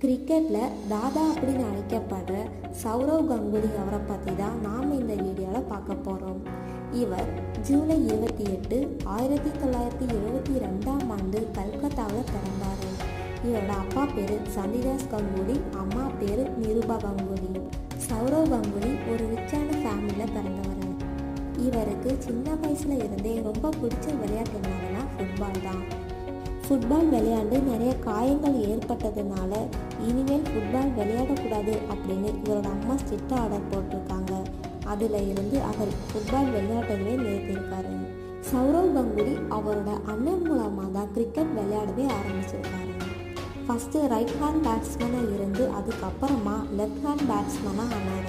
கிரிக்கெட்டில் தாதா அப்படின்னு அழைக்கப்படுற சௌரவ் கங்குலி அவரை பற்றி தான் நாம் இந்த வீடியோவில் பார்க்க போகிறோம் இவர் ஜூலை இருபத்தி எட்டு ஆயிரத்தி தொள்ளாயிரத்தி எழுபத்தி ரெண்டாம் ஆண்டு கல்கத்தாவில் பிறந்தார் இவரோட அப்பா பேர் சந்திதாஸ் கங்குலி அம்மா பேர் நிருபா கங்குலி சௌரவ் கங்குலி ஒரு ரிச்சான ஃபேமிலியில் பிறந்தவர் இவருக்கு சின்ன வயசுல இருந்தே ரொம்ப பிடிச்ச விளையாட்டு என்னதுன்னா ஃபுட்பால் தான் ஃபுட்பால் விளையாண்டு நிறைய காயங்கள் ஏற்பட்டதுனால இனிமேல் ஃபுட்பால் விளையாடக்கூடாது அப்படின்னு இவரோட அம்மா ஸ்ட்ரிக்ட் ஆர்டர் போட்டிருக்காங்க அதில் இருந்து அவர் ஃபுட்பால் விளையாட்டவே நிறுத்தியிருக்காரு சௌரவ் கங்குலி அவரோட அண்ணன் மூலமாக தான் கிரிக்கெட் விளையாடவே ஆரம்பிச்சிருக்காரு ஃபஸ்ட்டு ரைட் ஹேண்ட் பேட்ஸ்மேனாக இருந்து அதுக்கப்புறமா லெஃப்ட் ஹேண்ட் பேட்ஸ்மேனாக ஆனார்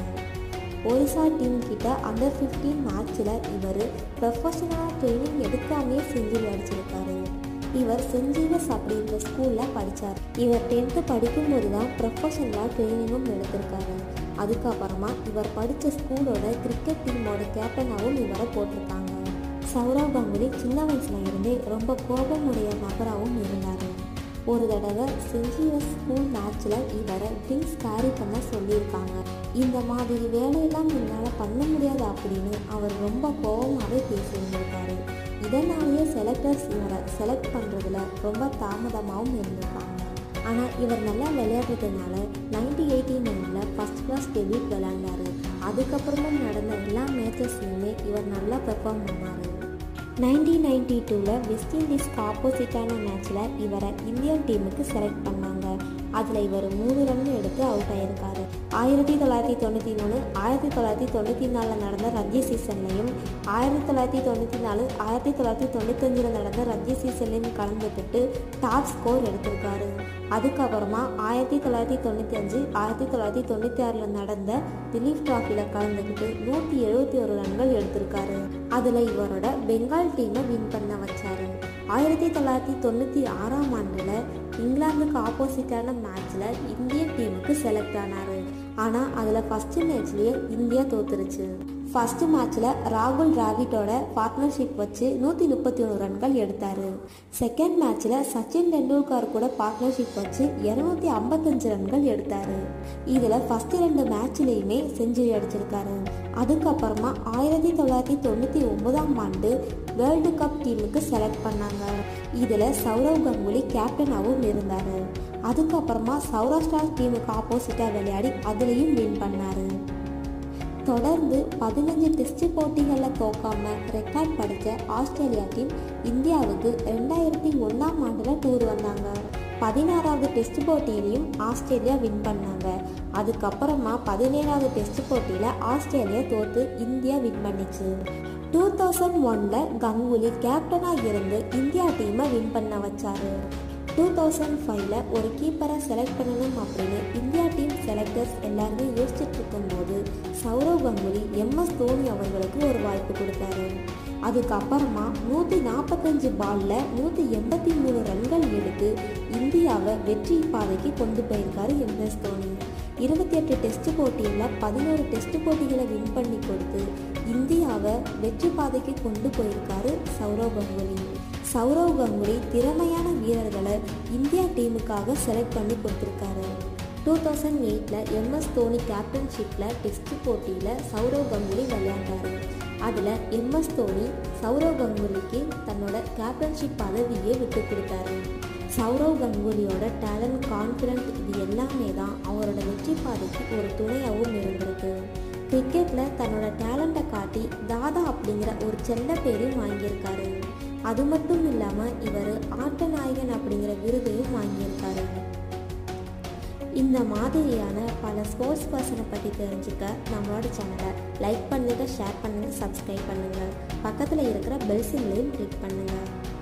ஒரிசா டீம் கிட்ட அண்டர் ஃபிஃப்டீன் மேட்ச்சில் இவர் ப்ரொஃபஷனலாக ட்ரைனிங் எடுக்காமே செஞ்சுரி அடிச்சிருக்காரு இவர் செஞ்சீவஸ் அப்படின்ற ஸ்கூலில் படித்தார் இவர் டென்த்து படிக்கும்போது தான் ப்ரொஃபஷனலாக ட்ரைனிங்கும் எடுத்திருக்காரு அதுக்கப்புறமா இவர் படித்த ஸ்கூலோட கிரிக்கெட் டீமோட கேப்டனாகவும் இவரை போட்டிருக்காங்க சௌரவ் கங்குலி சின்ன வயசுல இருந்தே ரொம்ப கோபமுடைய நபராகவும் இருந்தார் ஒரு தடவை செஞ்சிவஸ் ஸ்கூல் மேட்ச்சில் இவரை ட்ரிங்க்ஸ் கேரி பண்ண சொல்லியிருக்காங்க இந்த மாதிரி வேலையெல்லாம் என்னால் பண்ண முடியாது அப்படின்னு அவர் ரொம்ப கோபமாகவே பேசியிருந்திருக்காரு இதனாலேயே செலக்டர்ஸ் இவரை செலக்ட் பண்ணுறதுல ரொம்ப தாமதமாகவும் இருந்திருக்காங்க ஆனால் இவர் நல்லா விளையாடுறதுனால நைன்டி எயிட்டி நைனில் ஃபஸ்ட் கிளாஸ் டெபியூட் விளையாண்டாரு அதுக்கப்புறமும் நடந்த எல்லா மேட்சஸ்லையுமே இவர் நல்லா பெர்ஃபார்ம் பண்ணார் நைன்டீன் நைன்டி டூவில் வெஸ்ட் இண்டீஸ்க்கு ஆப்போசிட்டான மேட்ச்சில் இவரை இந்தியன் டீமுக்கு செலக்ட் பண்ணாங்க அதில் இவர் மூணு ரன் எடுத்து அவுட் ஆயிருக்காரு ஆயிரத்தி தொள்ளாயிரத்தி தொண்ணூற்றி மூணு ஆயிரத்தி தொள்ளாயிரத்தி தொண்ணூற்றி நாலில் நடந்த ரஞ்சி சீசன்லையும் ஆயிரத்தி தொள்ளாயிரத்தி தொண்ணூற்றி நாலு ஆயிரத்தி தொள்ளாயிரத்தி தொண்ணூத்தஞ்சில் நடந்த ரஞ்சி சீசன்லையும் கலந்துக்கிட்டு டாப் ஸ்கோர் எடுத்திருக்காரு அதுக்கப்புறமா ஆயிரத்தி தொள்ளாயிரத்தி தொண்ணூற்றி அஞ்சு ஆயிரத்தி தொள்ளாயிரத்தி தொண்ணூற்றி ஆறில் நடந்த திலீப் டிராஃபியில் கலந்துக்கிட்டு நூற்றி எழுபத்தி ஒரு ரன்கள் எடுத்திருக்காரு அதில் இவரோட பெங்கால் டீமை வின் பண்ண வச்சாரு ஆயிரத்தி தொள்ளாயிரத்தி தொண்ணூற்றி ஆறாம் ஆண்டில் இங்கிலாந்துக்கு ஆப்போசிட்டான மேட்ச்சில் இந்தியன் டீமுக்கு செலக்ட் ஆனார் ஆனால் அதில் ஃபஸ்ட்டு மேட்ச்லேயே இந்தியா தோத்துருச்சு ஃபஸ்ட்டு மேட்ச்சில் ராகுல் டிராவிட்டோட பார்ட்னர்ஷிப் வச்சு நூற்றி முப்பத்தி ஒன்று ரன்கள் எடுத்தார் செகண்ட் மேட்ச்சில் சச்சின் டெண்டுல்கர் கூட பார்ட்னர்ஷிப் வச்சு இரநூத்தி ஐம்பத்தஞ்சு ரன்கள் எடுத்தார் இதில் ஃபஸ்ட்டு ரெண்டு மேட்ச்லேயுமே செஞ்சுரி அடிச்சிருக்காரு அதுக்கப்புறமா ஆயிரத்தி தொள்ளாயிரத்தி தொண்ணூற்றி ஒன்பதாம் ஆண்டு வேர்ல்டு கப் டீமுக்கு செலக்ட் பண்ணாங்க இதில் சௌரவ் கங்குலி கேப்டனாகவும் இருந்தார் அதுக்கப்புறமா சௌராஷ்டிரா டீமுக்கு ஆப்போசிட்டாக விளையாடி அதுலேயும் வின் பண்ணார் தொடர்ந்து பதினஞ்சு டெஸ்ட் போட்டிகளில் தோக்காம ரெக்கார்ட் படித்த ஆஸ்திரேலியா டீம் இந்தியாவுக்கு ரெண்டாயிரத்தி ஒன்றாம் ஆண்டில் டூர் வந்தாங்க பதினாறாவது டெஸ்ட் போட்டியிலையும் ஆஸ்திரேலியா வின் பண்ணாங்க அதுக்கப்புறமா பதினேழாவது டெஸ்ட் போட்டியில் ஆஸ்திரேலியா தோத்து இந்தியா வின் பண்ணிச்சு டூ தௌசண்ட் ஒனில் கங்குலி கேப்டனாக இருந்து இந்தியா டீமை வின் பண்ண வச்சாரு டூ தௌசண்ட் ஃபைவ்ல ஒரு கீப்பரை செலக்ட் பண்ணணும் அப்படின்னு இந்தியா டீம் செலக்டர்ஸ் எல்லாருமே யோசிச்சுட்டு இருக்கும்போது சௌரவ் கங்குலி எம்எஸ் தோனி அவர்களுக்கு ஒரு வாய்ப்பு கொடுத்தாரு அதுக்கப்புறமா நூற்றி நாற்பத்தஞ்சு பாலில் நூற்றி எண்பத்தி மூணு ரன்கள் எடுத்து இந்தியாவை வெற்றி பாதைக்கு கொண்டு போயிருக்காரு எம்எஸ் தோனி இருபத்தி எட்டு டெஸ்ட் போட்டியில் பதினோரு டெஸ்ட் போட்டிகளை வின் பண்ணி கொடுத்து இந்தியாவை வெற்றி பாதைக்கு கொண்டு போயிருக்காரு சௌரவ் கங்குலி சௌரவ் கங்குலி திறமையான வீரர்களை இந்தியா டீமுக்காக செலக்ட் பண்ணி கொடுத்துருக்காரு டூ தௌசண்ட் எயிட்டில் எம்எஸ் தோனி கேப்டன்ஷிப்பில் டெஸ்ட் போட்டியில் சௌரவ் கங்குலி விளையாண்டார் அதில் எம்எஸ் தோனி சௌரவ் கங்குலிக்கு தன்னோட கேப்டன்ஷிப் பதவியே விட்டு கொடுத்தாரு சௌரவ் கங்குலியோட டேலண்ட் கான்ஃபிடென்ட் இது எல்லாமே தான் அவரோட வெற்றி பாதைக்கு ஒரு துணையாகவும் இருந்திருக்கு கிரிக்கெட்டில் தன்னோட டேலண்ட்டை காட்டி தாதா அப்படிங்கிற ஒரு செல்ல பேரையும் வாங்கியிருக்காரு அது மட்டும் இல்லாமல் இவர் ஆட்ட நாயகன் அப்படிங்கிற விருதையும் வாங்கியிருக்காரு இந்த மாதிரியான பல ஸ்போர்ட்ஸ் பர்சனை பற்றி தெரிஞ்சுக்க நம்மளோட சேனலை லைக் பண்ணுங்கள் ஷேர் பண்ணுங்கள் சப்ஸ்கிரைப் பண்ணுங்கள் பக்கத்தில் இருக்கிற பெல் சிம்லையும் கிளிக் பண்ணுங்கள்